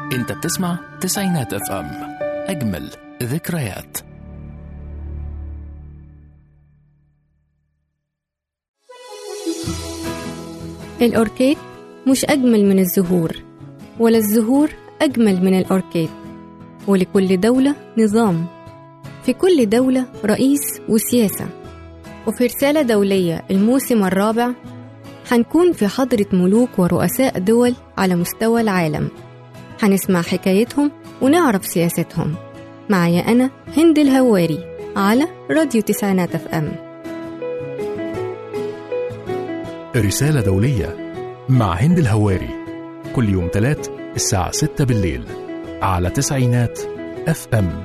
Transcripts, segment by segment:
انت بتسمع تسعينات اف ام اجمل ذكريات الأوركيد مش أجمل من الزهور ولا الزهور أجمل من الأوركيد ولكل دولة نظام في كل دولة رئيس وسياسة وفي رسالة دولية الموسم الرابع هنكون في حضرة ملوك ورؤساء دول على مستوى العالم هنسمع حكايتهم ونعرف سياستهم معايا أنا هند الهواري على راديو تسعينات اف ام رسالة دولية مع هند الهواري كل يوم تلات الساعة 6 بالليل على تسعينات اف ام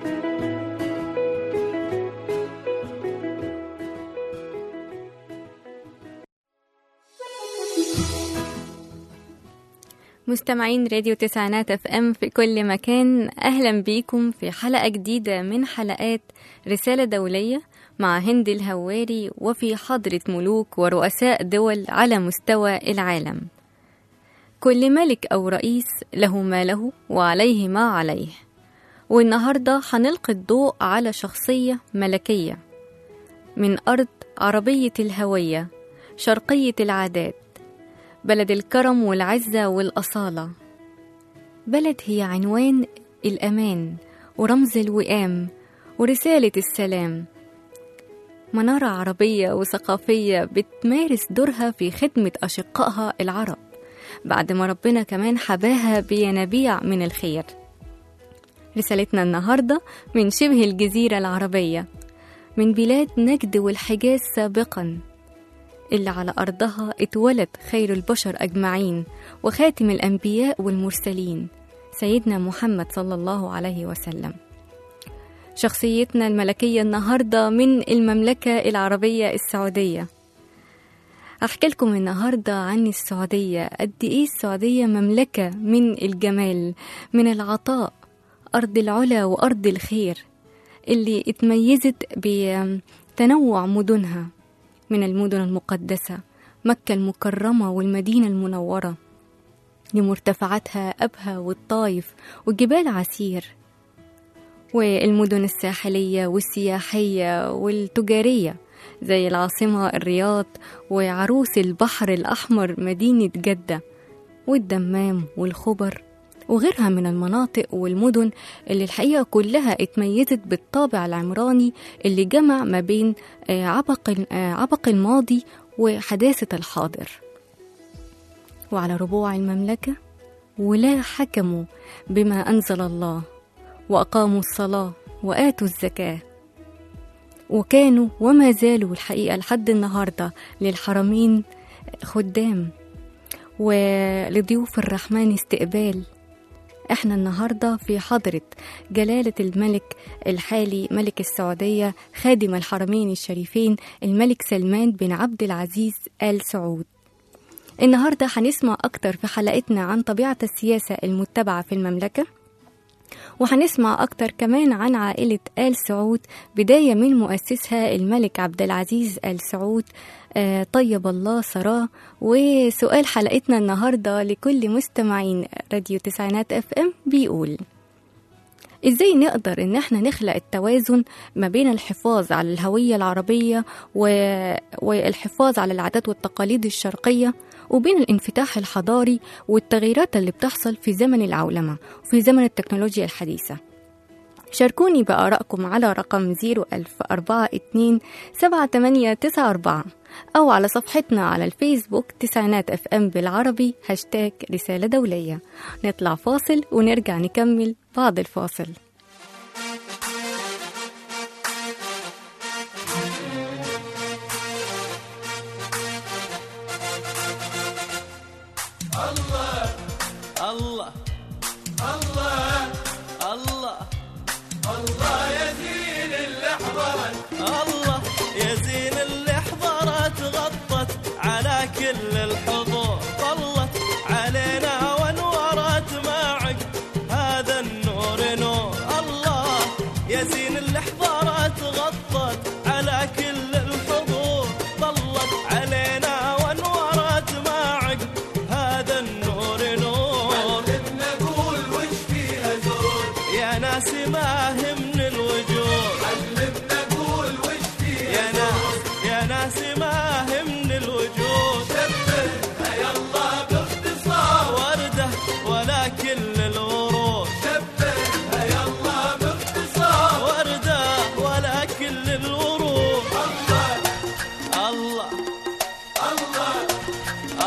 مستمعين راديو تسعينات اف ام في كل مكان اهلا بيكم في حلقه جديده من حلقات رساله دوليه مع هند الهواري وفي حضره ملوك ورؤساء دول على مستوى العالم كل ملك او رئيس له ما له وعليه ما عليه والنهارده هنلقي الضوء على شخصيه ملكيه من ارض عربيه الهويه شرقيه العادات بلد الكرم والعزة والأصالة بلد هي عنوان الأمان ورمز الوئام ورسالة السلام منارة عربية وثقافية بتمارس دورها في خدمة أشقائها العرب بعد ما ربنا كمان حباها بينابيع من الخير رسالتنا النهاردة من شبه الجزيرة العربية من بلاد نجد والحجاز سابقاً اللي على أرضها اتولد خير البشر أجمعين وخاتم الأنبياء والمرسلين سيدنا محمد صلى الله عليه وسلم شخصيتنا الملكية النهاردة من المملكة العربية السعودية أحكي لكم النهاردة عن السعودية قد إيه السعودية مملكة من الجمال من العطاء أرض العلا وأرض الخير اللي اتميزت بتنوع مدنها من المدن المقدسة مكة المكرمة والمدينة المنورة لمرتفعاتها أبها والطايف وجبال عسير والمدن الساحلية والسياحية والتجارية زي العاصمة الرياض وعروس البحر الأحمر مدينة جدة والدمام والخبر وغيرها من المناطق والمدن اللي الحقيقة كلها اتميزت بالطابع العمراني اللي جمع ما بين عبق, عبق الماضي وحداثة الحاضر وعلى ربوع المملكة ولا حكموا بما أنزل الله وأقاموا الصلاة وآتوا الزكاة وكانوا وما زالوا الحقيقة لحد النهاردة للحرمين خدام ولضيوف الرحمن استقبال احنا النهارده في حضرة جلالة الملك الحالي ملك السعودية خادم الحرمين الشريفين الملك سلمان بن عبد العزيز آل سعود النهاردة هنسمع أكتر في حلقتنا عن طبيعة السياسة المتبعة في المملكة وهنسمع أكتر كمان عن عائلة آل سعود بداية من مؤسسها الملك عبد العزيز آل سعود آه طيب الله ثراه وسؤال حلقتنا النهاردة لكل مستمعين راديو تسعينات اف ام بيقول ازاي نقدر ان احنا نخلق التوازن ما بين الحفاظ على الهوية العربية و... والحفاظ على العادات والتقاليد الشرقية وبين الانفتاح الحضاري والتغييرات اللي بتحصل في زمن العولمة وفي زمن التكنولوجيا الحديثة شاركوني بآرائكم على رقم 01042 7894 أو على صفحتنا على الفيسبوك تسعينات اف ام بالعربي هاشتاج رسالة دولية نطلع فاصل ونرجع نكمل بعد الفاصل الله الله الله الله يا زين اللي حضرت الله يا زين اللي حضرت غطت على كل الحضور طلت علينا وانورت معك هذا النور نور الله يا زين اللي حضرت غطت على كل الحضور طلت علينا وانورت معك هذا النور نور نقول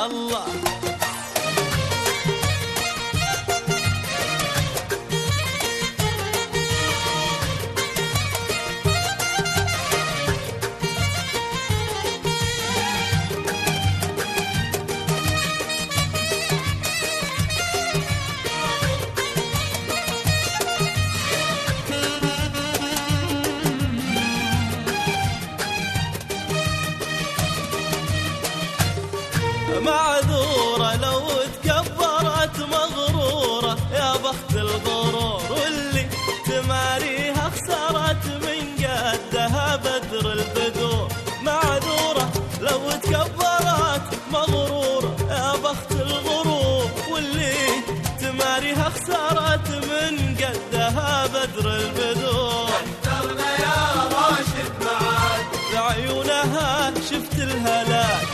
الله معذورة لو تكبرت مغرورة يا بخت الغرور واللي تماريها خسرت من قدها بدر البدور معذورة لو تكبرت مغرورة يا بخت الغرور واللي تماريها خسرت من قدها بدر البدور اخترنا يا راشد معاد بعيونها شفت الهلاك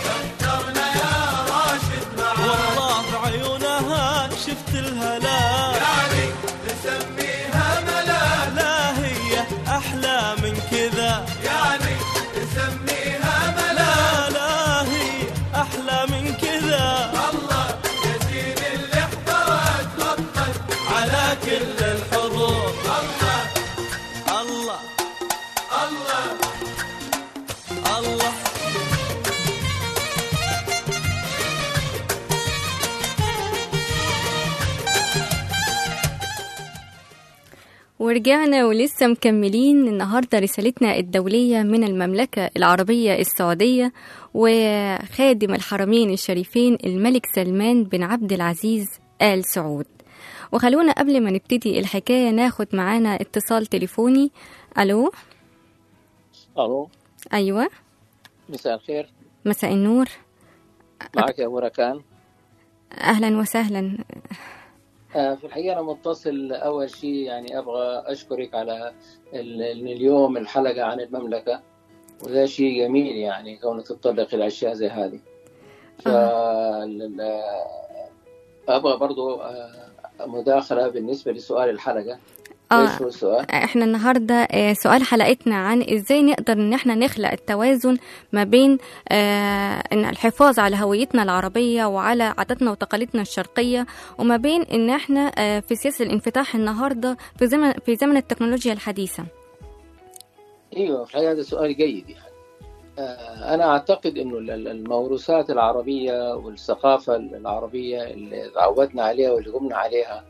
والله بعيونها شفت الهلاك يعني نسميها ملاك لا هي احلى من كذا يعني نسميها ملاك لا لا هي احلى من كذا الله يزين اللي حضرت غطت على كل الحضور الله الله الله الله ورجعنا ولسه مكملين النهارده رسالتنا الدولية من المملكة العربية السعودية وخادم الحرمين الشريفين الملك سلمان بن عبد العزيز آل سعود وخلونا قبل ما نبتدي الحكاية ناخد معانا اتصال تليفوني ألو الو أيوة مساء الخير مساء النور معك يا ابو ركان أهلا وسهلا آه، في الحقيقه انا متصل اول شيء يعني ابغى اشكرك على ال- ان اليوم الحلقه عن المملكه وده شيء جميل يعني كونك تتطرق الى اشياء زي هذه ف ال- ابغى برضو آه، مداخله بالنسبه لسؤال الحلقه آه. ايش هو السؤال؟ احنا النهارده آه، سؤال حلقتنا عن ازاي نقدر ان احنا نخلق التوازن ما بين آه، ان الحفاظ على هويتنا العربيه وعلى عاداتنا وتقاليدنا الشرقيه وما بين ان احنا آه، في سياسه الانفتاح النهارده في زمن في زمن التكنولوجيا الحديثه ايوه في الحقيقه هذا سؤال جيد يعني آه، انا اعتقد انه ال- ال- الموروثات العربيه والثقافه العربيه اللي تعودنا عليها واللي قمنا عليها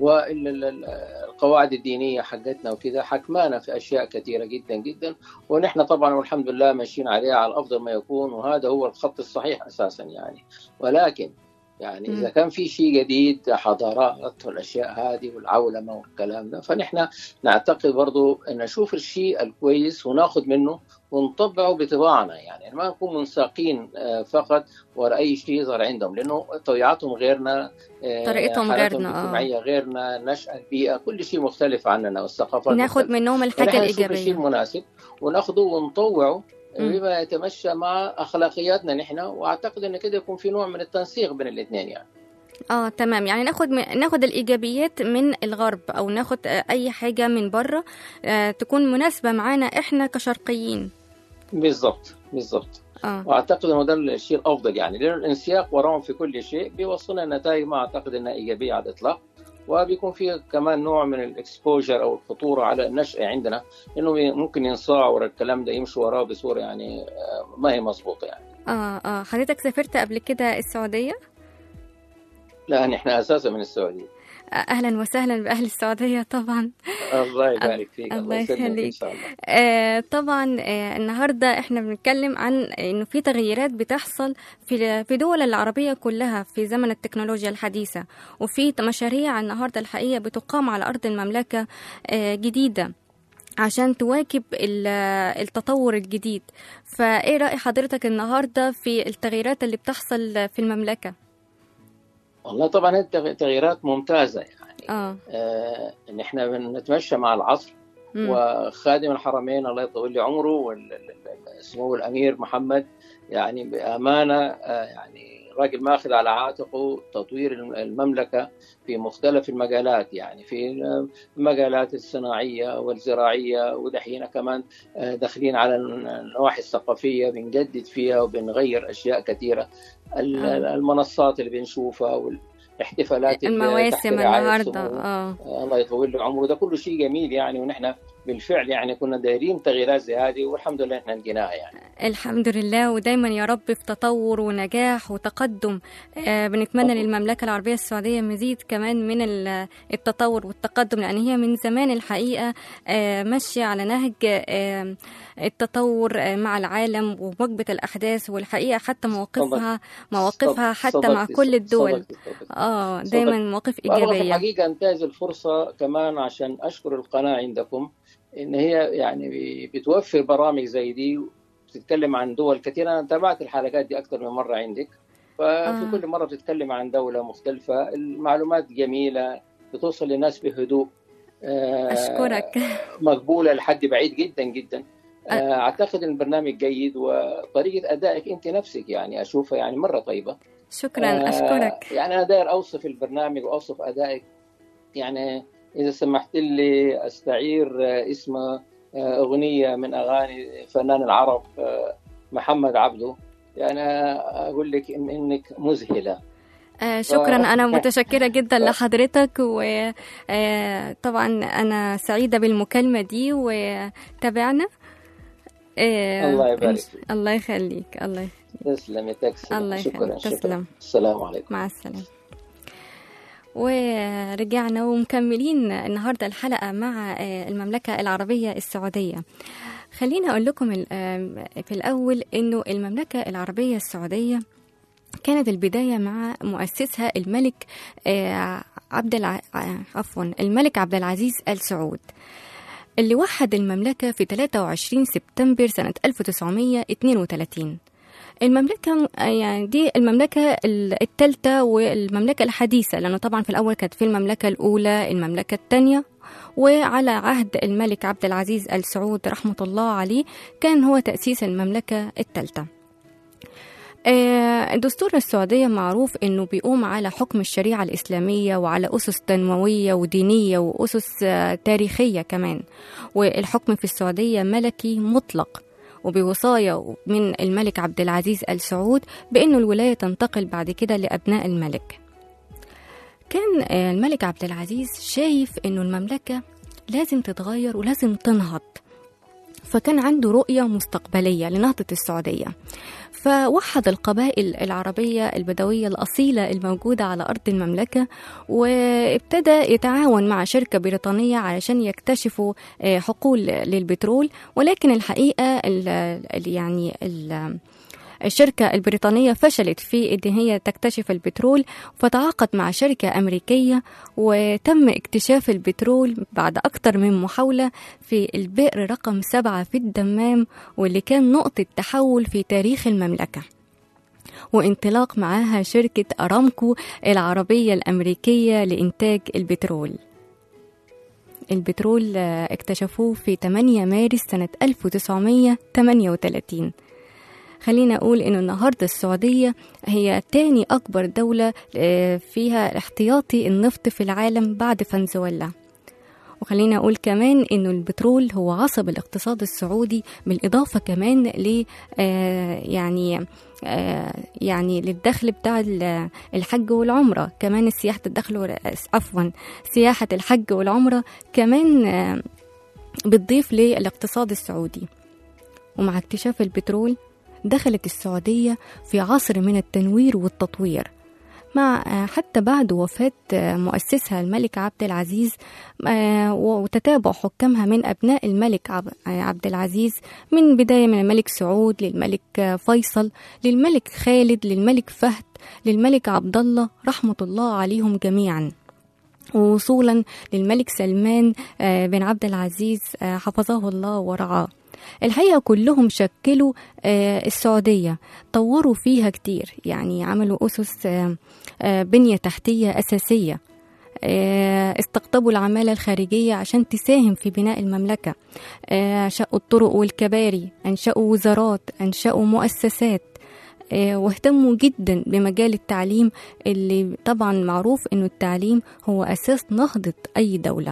والقواعد الدينيه حقتنا وكذا حكمانا في اشياء كثيره جدا جدا ونحن طبعا والحمد لله ماشيين عليها على افضل ما يكون وهذا هو الخط الصحيح اساسا يعني ولكن يعني اذا مم. كان في شيء جديد حضارات والاشياء هذه والعولمه والكلام ده فنحن نعتقد برضو ان نشوف الشيء الكويس وناخذ منه ونطبعه بطباعنا يعني ما نكون منساقين آه، فقط وراء اي شيء يظهر عندهم لانه طبيعتهم غيرنا آه، طريقتهم حالتهم غيرنا، آه. الاجتماعيه غيرنا نشأة البيئه كل شيء مختلف عننا والثقافات ناخد مختلفة. منهم الحاجه فنحن نشوف الشيء الايجابيه المناسب وناخده ونطوعه مم. بما يتمشى مع اخلاقياتنا نحن واعتقد ان كده يكون في نوع من التنسيق بين الاثنين يعني اه تمام يعني ناخد من ناخد الايجابيات من الغرب او ناخد آه، اي حاجه من بره آه، تكون مناسبه معانا احنا كشرقيين بالضبط بالضبط اه واعتقد انه ده الشيء الافضل يعني لانه الانسياق وراهم في كل شيء بيوصلنا نتائج ما اعتقد انها ايجابيه على الاطلاق وبيكون في كمان نوع من الاكسبوجر او الخطوره على النشأة عندنا انه ممكن ينصاع ورا الكلام ده يمشوا وراه بصوره يعني آه، ما هي مضبوطه يعني اه اه حضرتك سافرت قبل كده السعوديه لا نحن اساسا من السعوديه اهلا وسهلا باهل السعوديه طبعا الله يبارك فيك الله يسلمك ان يخليك. شاء الله آه طبعا آه النهارده احنا بنتكلم عن انه في تغييرات بتحصل في في دول العربيه كلها في زمن التكنولوجيا الحديثه وفي مشاريع النهارده الحقيقه بتقام على ارض المملكه آه جديده عشان تواكب ال- التطور الجديد فايه راي حضرتك النهارده في التغييرات اللي بتحصل في المملكه والله طبعا هي التغ- تغييرات ممتازه يعني اه آه ان احنا بنتمشى مع العصر مم. وخادم الحرمين الله يطول لي عمره وسمو الامير محمد يعني بامانه آه، يعني الراجل ماخذ على عاتقه تطوير المملكة في مختلف المجالات يعني في المجالات الصناعية والزراعية ودحين كمان آه، داخلين على النواحي الثقافية بنجدد فيها وبنغير أشياء كثيرة ال- آه. المنصات اللي بنشوفها والاحتفالات اللي المواسم تحت رعاية النهارده سمو اه الله يطول له عمره ده كله شيء جميل يعني ونحن بالفعل يعني كنا دايرين تغييرات زي هذه والحمد لله احنا لقيناها يعني الحمد لله ودايما يا رب في تطور ونجاح وتقدم آه بنتمنى طبعا. للمملكة العربية السعودية مزيد كمان من ال- التطور والتقدم لأن هي من زمان الحقيقة آه ماشية على نهج آه التطور آه مع العالم ومواكبة الأحداث والحقيقة حتى مواقفها مواقفها صدق- حتى مع صدقتي- كل الدول صدقتي- صدقتي. اه دايما صدقت. مواقف وأبغى في إيجابية الحقيقة أنتهز الفرصة كمان عشان أشكر القناة عندكم إن هي يعني بتوفر برامج زي دي بتتكلم عن دول كثيرة أنا تابعت الحلقات دي أكثر من مرة عندك ففي آه. كل مرة بتتكلم عن دولة مختلفة المعلومات جميلة بتوصل للناس بهدوء آه، أشكرك مقبولة لحد بعيد جدا جدا آه، أعتقد أن البرنامج جيد وطريقة أدائك أنت نفسك يعني أشوفها يعني مرة طيبة شكرا آه، أشكرك يعني أنا داير أوصف البرنامج وأوصف أدائك يعني إذا سمحت لي أستعير آه، اسم آه، أغنية من أغاني فنان العرب آه، محمد عبده يعني أقول لك إن إنك مذهلة آه شكرا أنا متشكرة جدا لحضرتك وطبعا أنا سعيدة بالمكالمة دي وتابعنا آه الله يبارك إن- فيك. الله يخليك الله يخليك. تسلمي تكسب الله شكرا يخليك. شكرا تسلم. السلام عليكم مع السلامة ورجعنا ومكملين النهاردة الحلقة مع آه، المملكة العربية السعودية خليني أقول لكم ال- آم، في الأول إنه المملكة العربية السعودية كانت البداية مع مؤسسها الملك آه، عبد الع... آه، عفوا الملك عبد العزيز آل سعود اللي وحد المملكة في 23 سبتمبر سنة 1932 المملكة يعني دي المملكة الثالثة والمملكة الحديثة لأنه طبعا في الأول كانت في المملكة الأولى المملكة الثانية وعلى عهد الملك عبد العزيز آل سعود رحمة الله عليه كان هو تأسيس المملكة الثالثة آه، دستور السعودية معروف أنه بيقوم على حكم الشريعة الإسلامية وعلى أسس تنموية ودينية وأسس آه، تاريخية كمان والحكم في السعودية ملكي مطلق وبوصاية من الملك عبد العزيز آل سعود بأنه الولاية تنتقل بعد كده لأبناء الملك كان آه، الملك عبد العزيز شايف أنه المملكة لازم تتغير ولازم تنهض فكان عنده رؤية مستقبلية لنهضة السعودية فوحد القبائل العربية البدوية الأصيلة الموجودة على أرض المملكة وابتدى يتعاون مع شركة بريطانية علشان يكتشفوا آه، حقول للبترول ولكن الحقيقة ال ال- يعني ال الشركة البريطانية فشلت في إن هي تكتشف البترول فتعاقد مع شركة أمريكية وتم اكتشاف البترول بعد أكثر من محاولة في البئر رقم سبعة في الدمام واللي كان نقطة تحول في تاريخ المملكة وانطلاق معاها شركة أرامكو العربية الأمريكية لإنتاج البترول البترول آه، اكتشفوه في 8 مارس سنة 1938 خلينا أقول إنه النهاردة السعودية هي تاني أكبر دولة آه، فيها احتياطي النفط في العالم بعد فنزويلا وخلينا أقول كمان إنه البترول هو عصب الاقتصاد السعودي بالإضافة كمان ل آه، يعني آه، يعني للدخل بتاع ال- الحج والعمرة كمان سياحة الدخل وال- عفوا سياحة الحج والعمرة كمان آه، بتضيف للاقتصاد السعودي ومع اكتشاف البترول دخلت السعودية في عصر من التنوير والتطوير مع آه، حتى بعد وفاة آه، مؤسسها الملك عبد العزيز آه، وتتابع حكامها من أبناء الملك عب- آه، عبد العزيز من بداية من الملك سعود للملك آه، فيصل للملك خالد للملك فهد للملك عبد الله رحمة الله عليهم جميعاً ووصولا للملك سلمان آه، بن عبد العزيز آه، حفظه الله ورعاه الحقيقة كلهم شكلوا آه، السعودية طوروا فيها كتير يعني عملوا أسس آه، آه، بنية تحتية أساسية آه، استقطبوا العمالة الخارجية عشان تساهم في بناء المملكة آه، شقوا الطرق والكباري أنشأوا وزارات أنشأوا مؤسسات آه، واهتموا جدا بمجال التعليم اللي طبعا معروف انه التعليم هو اساس نهضة اي دولة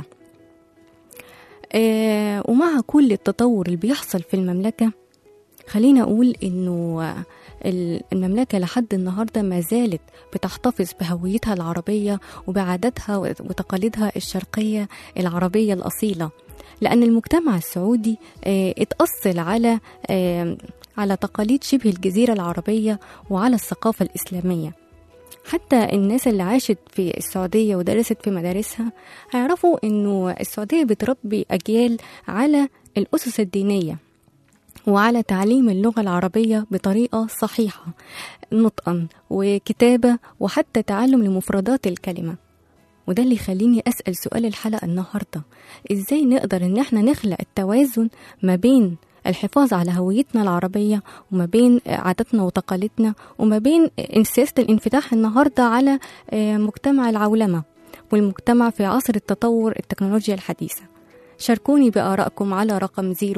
آه، ومع كل التطور اللي بيحصل في المملكة خلينا أقول إنه آه، ال- المملكة لحد النهاردة ما زالت بتحتفظ بهويتها العربية وبعاداتها وتقاليدها الشرقية العربية الأصيلة لأن المجتمع السعودي آه، اتأصل على آه، على تقاليد شبه الجزيرة العربية وعلى الثقافة الإسلامية حتى الناس اللي عاشت في السعودية ودرست في مدارسها هيعرفوا إنه السعودية بتربي أجيال على الأسس الدينية وعلى تعليم اللغة العربية بطريقة صحيحة نطقا وكتابة وحتى تعلم لمفردات الكلمة وده اللي يخليني أسأل سؤال الحلقة النهاردة إزاي نقدر إن احنا نخلق التوازن ما بين الحفاظ على هويتنا العربية وما بين عاداتنا وتقاليدنا وما بين سياسة الانفتاح النهاردة على آه، مجتمع العولمة والمجتمع في عصر التطور التكنولوجيا الحديثة شاركوني بآرائكم على رقم 010427894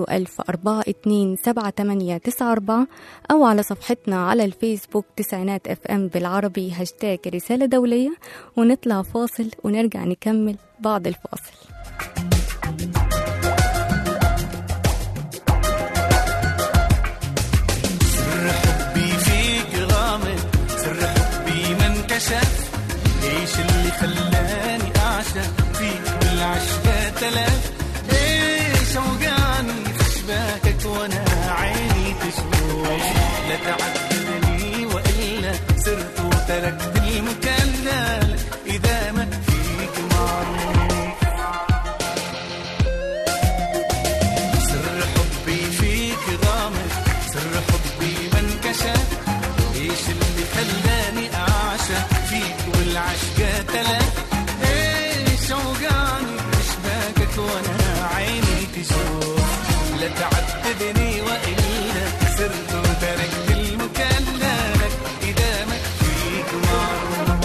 أو على صفحتنا على الفيسبوك تسعينات اف ام بالعربي هاشتاج رسالة دولية ونطلع فاصل ونرجع نكمل بعد الفاصل سر حبي فيك غامض سر حبي ما انكشف ايش اللي خلاني اعشق فيك بالعشق تلف ايش اوجعني في شباكك وانا عيني تشوف لا تعذبني والا سرت وتركت المكلل اذا ما فيك معروف سر حبي فيك غامض سر حبي ما انكشف ايش اللي خلاني اعشق فيك والعشق تلف ايش اوجعني اشباكك وانا عيني تشوف لا تعذبني والا سرت وتركت المكلف اذا ما فيك معروف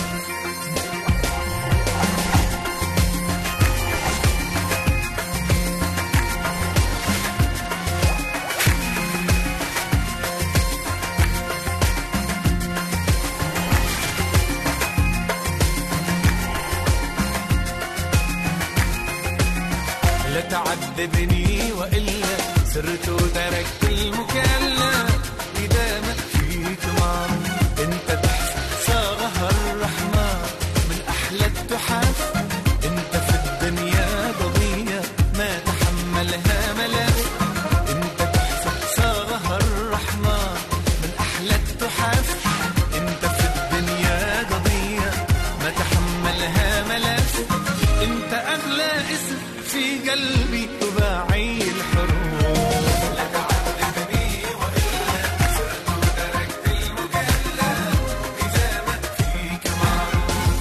لا تعذبني والا سرت وتركت المكلف اذا ما فيك معروف انت تحس صاغها الرحمن من احلى التحف انت في الدنيا قضيه ما تحملها ملف انت تحس صاغها الرحمن من احلى التحف انت في الدنيا قضيه ما تحملها ملف انت اغلى اسم في قلبي وباعي الحروف لا تعذبني والا سرت وتركت المكلف اذا ما فيك معروف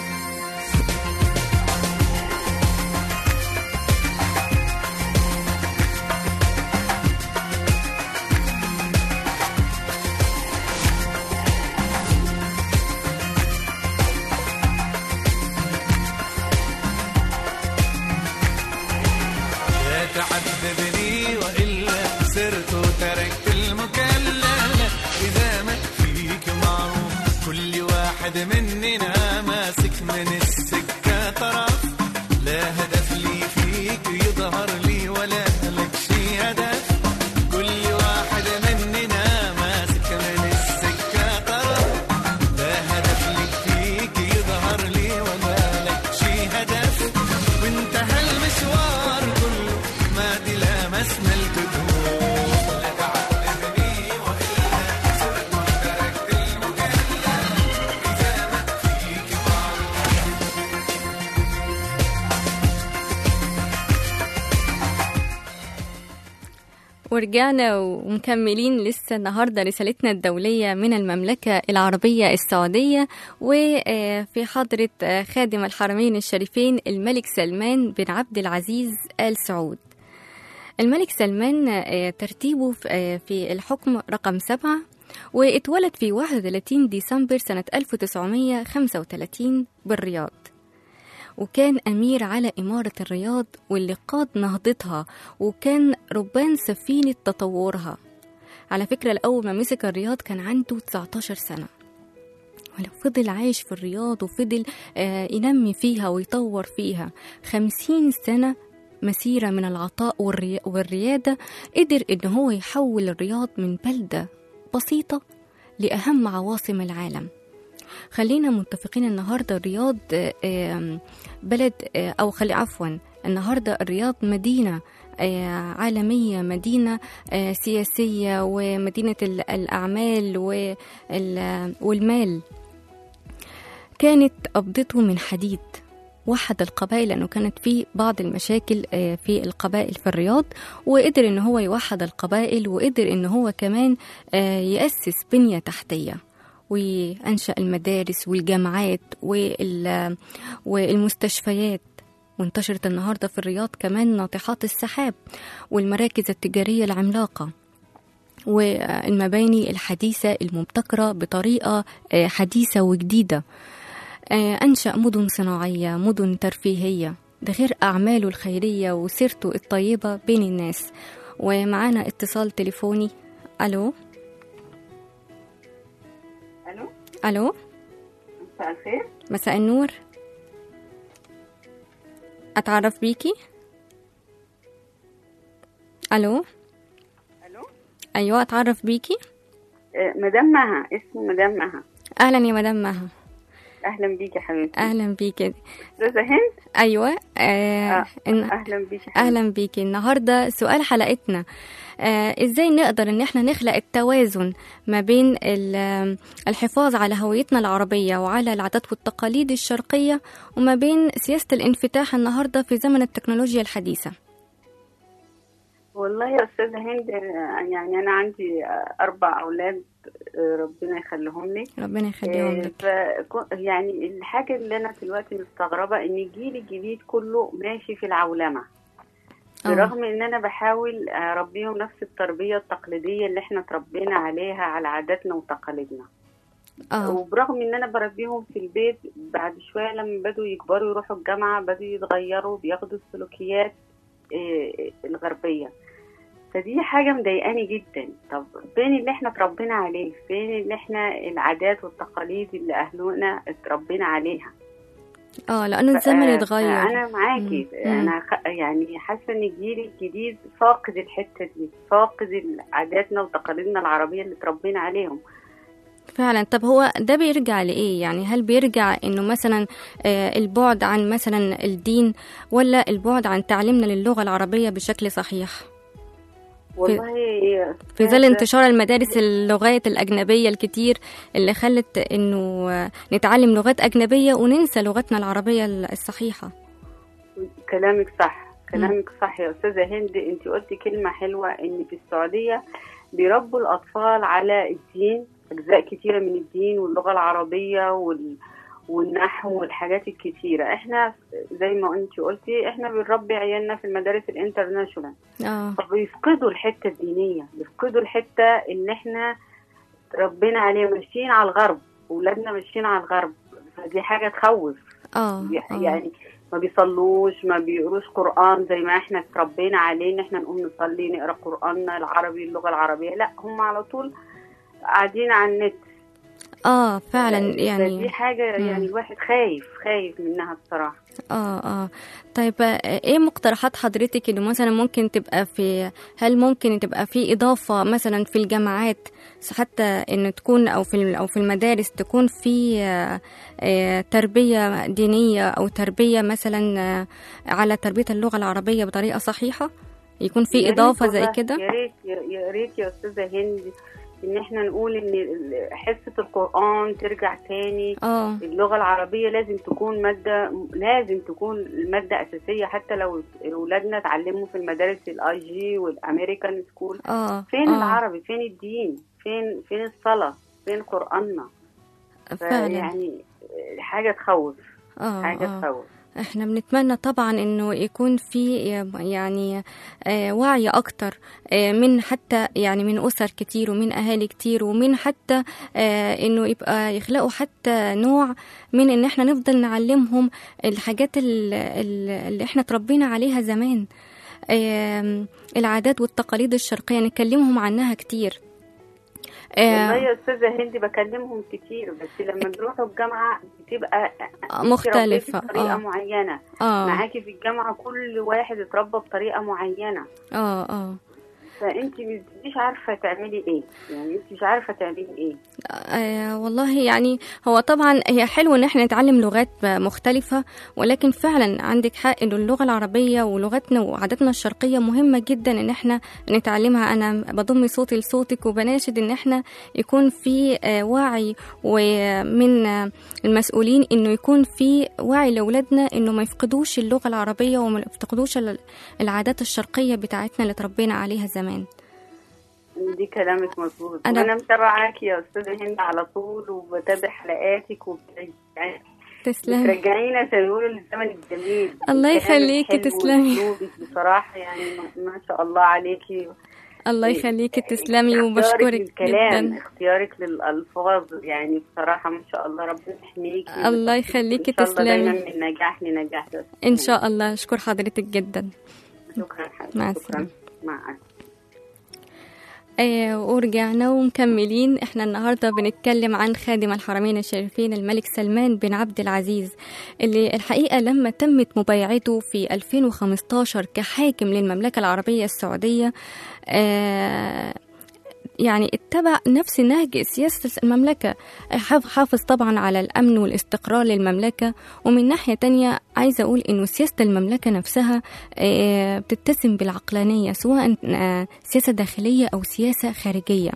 لا تعذبني والا سرت وتركت المكلف اذا ما فيك معروف كل واحد مننا ماسك من السكه طرف لا هدف لي فيك يظهر لي ولا لك شي هدف كل واحد مننا ماسك من السكه طرف لا هدف لي فيك يظهر لي ولا لك شي هدف وانتهى المشوار كله ما دي لمسنا الكتوب لا تعذبني والا سرت وتركت المكلف اذا ما فيك معروف ورجعنا ومكملين لسه النهارده رسالتنا الدولية من المملكة العربية السعودية وفي حضرة آه، خادم الحرمين الشريفين الملك سلمان بن عبد العزيز آل سعود الملك سلمان آه، ترتيبه في- آه، في الحكم رقم سبعة واتولد في 31 ديسمبر سنة 1935 بالرياض وكان أمير على إمارة الرياض واللي قاد نهضتها وكان ربان سفينة تطورها على فكرة الأول ما مسك الرياض كان عنده 19 سنة ولو فضل عايش في الرياض وفضل آه، ينمي فيها ويطور فيها خمسين سنة مسيرة من العطاء والري- والريادة قدر إن هو يحول الرياض من بلدة بسيطة لأهم عواصم العالم خلينا متفقين النهاردة الرياض آه، آم، بلد آه، أو خلي عفوا النهاردة الرياض مدينة آه، عالمية مدينة آه، سياسية ومدينة ال- الأعمال وال- والمال كانت قبضته من حديد وحد القبائل لأنه كانت في بعض المشاكل آه، في القبائل في الرياض وقدر إن هو يوحد القبائل وقدر إن هو كمان آه، يأسس بنية تحتية وأنشأ المدارس والجامعات وال- والمستشفيات وانتشرت النهاردة في الرياض كمان ناطحات السحاب والمراكز التجارية العملاقة والمباني الحديثة المبتكرة بطريقة آه، حديثة وجديدة آه، أنشأ مدن صناعية مدن ترفيهية ده غير أعماله الخيرية وسيرته الطيبة بين الناس ومعانا اتصال تليفوني ألو الو ألو مساء الخير مساء النور أتعرف بيكي ألو الو أيوة أتعرف بيكي آه، مدام مها اسمي مدام مها أهلا يا مدام مها اهلا بيكي يا حبيبتي أهلا بيكي استاذه هند أيوة آه آه، إن... اهلا بيكي حبيبتي اهلا بيكي النهارده سؤال حلقتنا آه ازاي نقدر ان احنا نخلق التوازن ما بين ال- الحفاظ على هويتنا العربيه وعلى العادات والتقاليد الشرقيه وما بين سياسه الانفتاح النهارده في زمن التكنولوجيا الحديثه والله يا استاذه هند آه، يعني انا عندي آه، اربع اولاد آه، ربنا يخليهم لي ربنا يخليهم آه، لك فكو- يعني الحاجه اللي انا دلوقتي مستغربه ان الجيل الجديد كله ماشي في العولمه آه. برغم ان انا بحاول اربيهم نفس التربيه التقليديه اللي احنا اتربينا عليها على عاداتنا وتقاليدنا اه وبرغم ان انا بربيهم في البيت بعد شويه لما بدوا يكبروا يروحوا الجامعه بدوا يتغيروا بياخدوا السلوكيات إيه، الغربيه فدي حاجه مضايقاني جدا طب فين اللي احنا اتربينا عليه فين اللي احنا العادات والتقاليد اللي اهلنا اتربينا عليها اه لانه الزمن ف- اتغير انا معاكي مم. انا خ... يعني حاسه ان الجيل الجديد فاقد الحته دي فاقد عاداتنا وتقاليدنا العربيه اللي اتربينا عليهم فعلا طب هو ده بيرجع لإيه يعني هل بيرجع إنه مثلا آه، البعد عن مثلا الدين ولا البعد عن تعليمنا للغة العربية بشكل صحيح والله في ظل هذا- انتشار المدارس اللغات الأجنبية الكتير اللي خلت إنه آه، نتعلم لغات أجنبية وننسى لغتنا العربية الصحيحة كلامك صح كلامك صح يا استاذه هند انت قلتي كلمه حلوه ان في السعوديه بيربوا الاطفال على الدين اجزاء كتيره من الدين واللغه العربيه وال والنحو والحاجات الكتيرة احنا زي ما انت قلتي احنا بنربي عيالنا في المدارس الانترناشونال اه فبيفقدوا الحتة الدينية بيفقدوا الحتة اللي احنا ربنا عليها ماشيين على الغرب ولادنا ماشيين على الغرب فدي حاجة تخوف اه آه. يعني ما بيصلوش ما بيقروش قرآن زي ما احنا اتربينا عليه ان احنا نقوم نصلي نقرا قرآننا العربي اللغة العربية لا هم على طول قاعدين على النت اه فعلا فدي يعني حاجة مم. يعني الواحد خايف خايف منها بصراحة اه اه طيب آه، ايه مقترحات حضرتك انه مثلا ممكن تبقى في هل ممكن تبقى في اضافه مثلا في الجامعات حتى انه تكون او في او في المدارس تكون في آه، آه، تربيه دينيه او تربيه مثلا آه، على تربيه اللغه العربيه بطريقه صحيحه يكون في يا ريت اضافه زي والله، كده يا ريت يا يا ريت يا استاذه هند ان احنا نقول ان ال- حصه القران ترجع تاني اه اللغه العربيه لازم تكون ماده لازم تكون ماده اساسيه حتى لو اولادنا اتعلموا في المدارس الاي جي والامريكان سكول اه فين آه، العربي فين الدين فين فين الصلاه فين قراننا فعلا يعني حاجه تخوف اه حاجه آه. تخوف احنا بنتمنى طبعا انه يكون في يعني آه، وعي اكتر آه، من حتى يعني من اسر كتير ومن اهالي كتير ومن حتى آه، انه يبقى يخلقوا حتى نوع من ان احنا نفضل نعلمهم الحاجات ال- ال- اللي احنا تربينا عليها زمان آم، العادات والتقاليد الشرقية نكلمهم عنها كتير آه، والله يا استاذه هند بكلمهم كتير بس لما بيروحوا الجامعه بتبقى آه، أنت مختلفة، ربيتي بطريقه آه. معينه اه معاكي في الجامعه كل واحد اتربى بطريقه معينه اه اه فانت مش عارفه تعملي ايه يعني انت مش عارفه تعملي ايه آه والله يعني هو طبعا هي حلو ان احنا نتعلم لغات مختلفة ولكن فعلا عندك حق ان اللغة العربية ولغتنا وعاداتنا الشرقية مهمة جدا ان احنا نتعلمها انا بضم صوتي لصوتك وبناشد ان احنا يكون في آه وعي ومن آه المسؤولين انه يكون في وعي لاولادنا انه ما يفقدوش اللغة العربية وما يفقدوش ال- العادات الشرقية بتاعتنا اللي تربينا عليها زمان دي كلامك مظبوط أنا- انا متابعاكي يا استاذه هند على طول وبتابع حلقاتك وبترجعي تسلمي بترجعينا زي ما بيقولوا للزمن الجميل الله الكلام يخليكي، الحلو تسلمي. وأسلوبك بصراحه يعني ما- ما شاء الله عليكي الله يخليكي تسلمي اختيارك وبشكرك للكلام جدا اختيارك للالفاظ يعني بصراحه ما شاء الله ربنا يحميكي الله يخليكي، ان شاء الله دايما تسلمي. من نجاح لنجاح بس. ان شاء الله اشكر حضرتك جدا شكرا حبيبتي مع شكرا السلامة. مع السلامه آه ورجعنا ومكملين احنا النهارده بنتكلم عن خادم الحرمين الشريفين الملك سلمان بن عبد العزيز اللي الحقيقه لما تمت مبايعته في 2015 كحاكم للمملكه العربيه السعوديه آه يعني اتبع نفس نهج سياسة المملكة حاف- حافظ طبعا على الأمن والاستقرار للمملكة ومن ناحية تانية عايزة أقول إنه سياسة المملكة نفسها آه، بتتسم بالعقلانية سواء آه، سياسة داخلية أو سياسة خارجية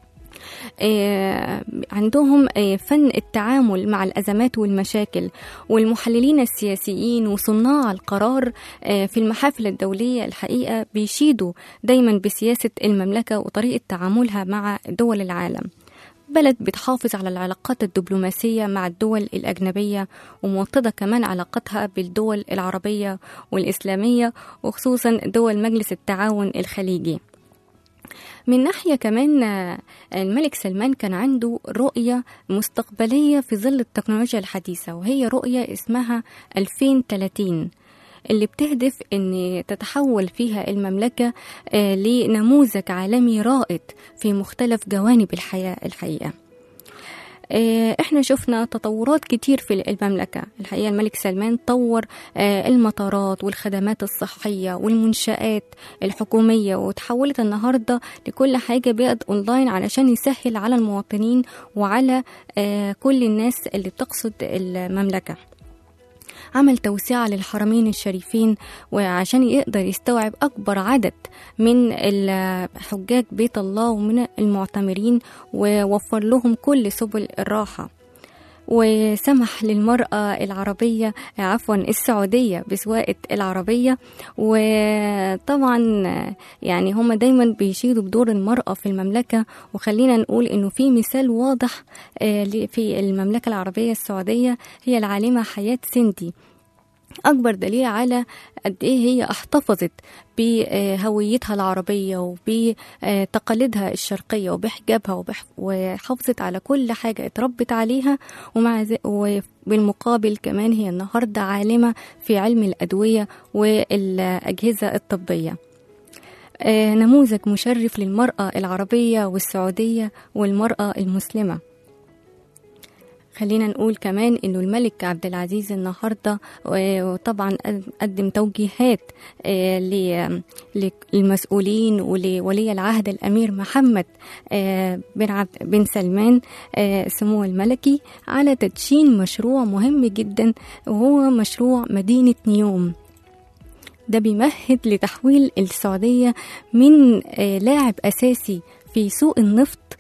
آه، عندهم آه، فن التعامل مع الأزمات والمشاكل والمحللين السياسيين وصناع القرار آه، في المحافل الدولية الحقيقة بيشيدوا دايما بسياسة المملكة وطريقة تعاملها مع دول العالم بلد بتحافظ على العلاقات الدبلوماسية مع الدول الأجنبية وموطدة كمان علاقتها بالدول العربية والإسلامية وخصوصا دول مجلس التعاون الخليجي من ناحية كمان آه، الملك سلمان كان عنده رؤية مستقبلية في ظل التكنولوجيا الحديثة وهي رؤية اسمها 2030 اللي بتهدف ان تتحول فيها المملكة آه، لنموذج عالمي رائد في مختلف جوانب الحياة الحقيقة آه، احنا شفنا تطورات كتير في المملكة الحقيقة الملك سلمان طور آه، المطارات والخدمات الصحية والمنشآت الحكومية وتحولت النهاردة لكل حاجة بقت اونلاين علشان يسهل على المواطنين وعلى آه، كل الناس اللي بتقصد المملكة عمل توسعة للحرمين الشريفين وعشان يقدر يستوعب أكبر عدد من الحجاج بيت الله ومن المعتمرين ووفر لهم كل سبل الراحة وسمح للمرأة العربية عفوا السعودية بسواقة العربية وطبعا يعني هم دايما بيشيدوا بدور المرأة في المملكة وخلينا نقول انه في مثال واضح آه، في المملكة العربية السعودية هي العالمة حياة سندي أكبر دليل على قد إيه هي احتفظت بهويتها العربية وبتقاليدها الشرقية وبحجابها وبح- وحافظت على كل حاجة اتربت عليها ومع ذ- وبالمقابل كمان هي النهاردة عالمة في علم الأدوية والأجهزة الطبية آه، نموذج مشرف للمرأة العربية والسعودية والمرأة المسلمة خلينا نقول كمان انه الملك عبد العزيز النهارده آه، وطبعا قدم توجيهات آه، ل- للمسؤولين ولولي العهد الامير محمد آه، بن عبد بن سلمان آه، سمو الملكي على تدشين مشروع مهم جدا وهو مشروع مدينه نيوم ده بيمهد لتحويل السعودية من آه، لاعب أساسي في سوق النفط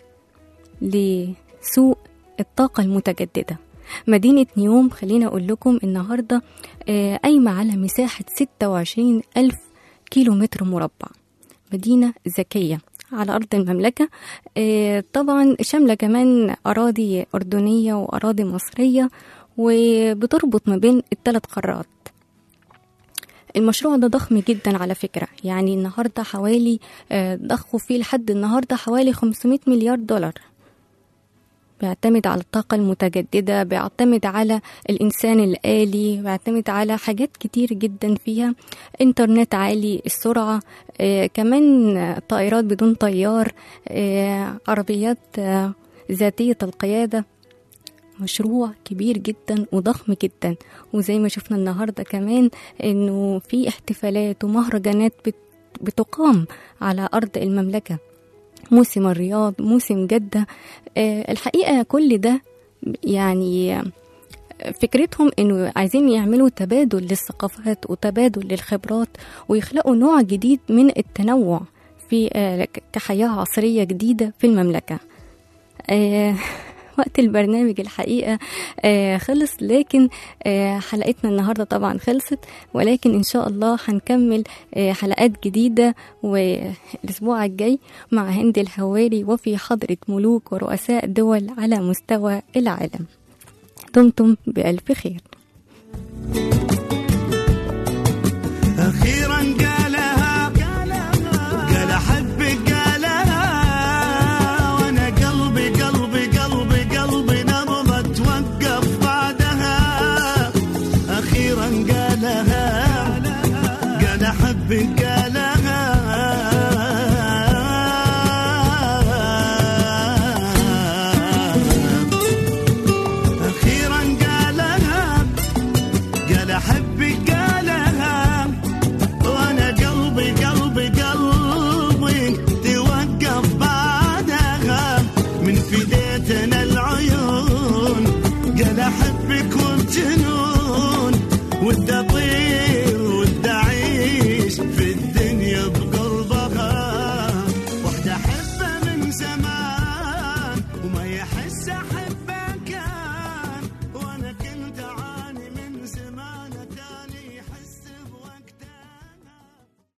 لسوق الطاقة المتجددة مدينة نيوم خلينا أقول لكم النهاردة آه، قايمة على مساحة 26 ألف كيلو متر مربع مدينة ذكية على أرض المملكة آه، طبعا شاملة كمان أراضي أردنية وأراضي مصرية وبتربط ما بين الثلاث قارات المشروع ده ضخم جدا على فكرة يعني النهاردة حوالي آه، ضخوا فيه لحد النهاردة حوالي 500 مليار دولار بيعتمد على الطاقة المتجددة بيعتمد على الإنسان الآلي بيعتمد على حاجات كتير جدا فيها إنترنت عالي السرعة آه كمان طائرات بدون طيار آه عربيات آه ذاتية القيادة مشروع كبير جدا وضخم جدا وزي ما شفنا النهارده كمان انه في احتفالات ومهرجانات بت- بتقام على ارض المملكه موسم الرياض موسم جده آه، الحقيقه كل ده يعني فكرتهم انه عايزين يعملوا تبادل للثقافات وتبادل للخبرات ويخلقوا نوع جديد من التنوع في آه، ك- كحياه عصريه جديده في المملكه آه، وقت البرنامج الحقيقة آه خلص لكن آه حلقتنا النهاردة طبعا خلصت ولكن إن شاء الله هنكمل آه حلقات جديدة والأسبوع الجاي مع هند الهواري وفي حضرة ملوك ورؤساء دول على مستوى العالم دمتم بألف خير أخيرا قالها قال أحبك قالها وأنا قلبي قلبي قلبي قلبي نبضة توقف بعدها أخيرا قالها قال أحبك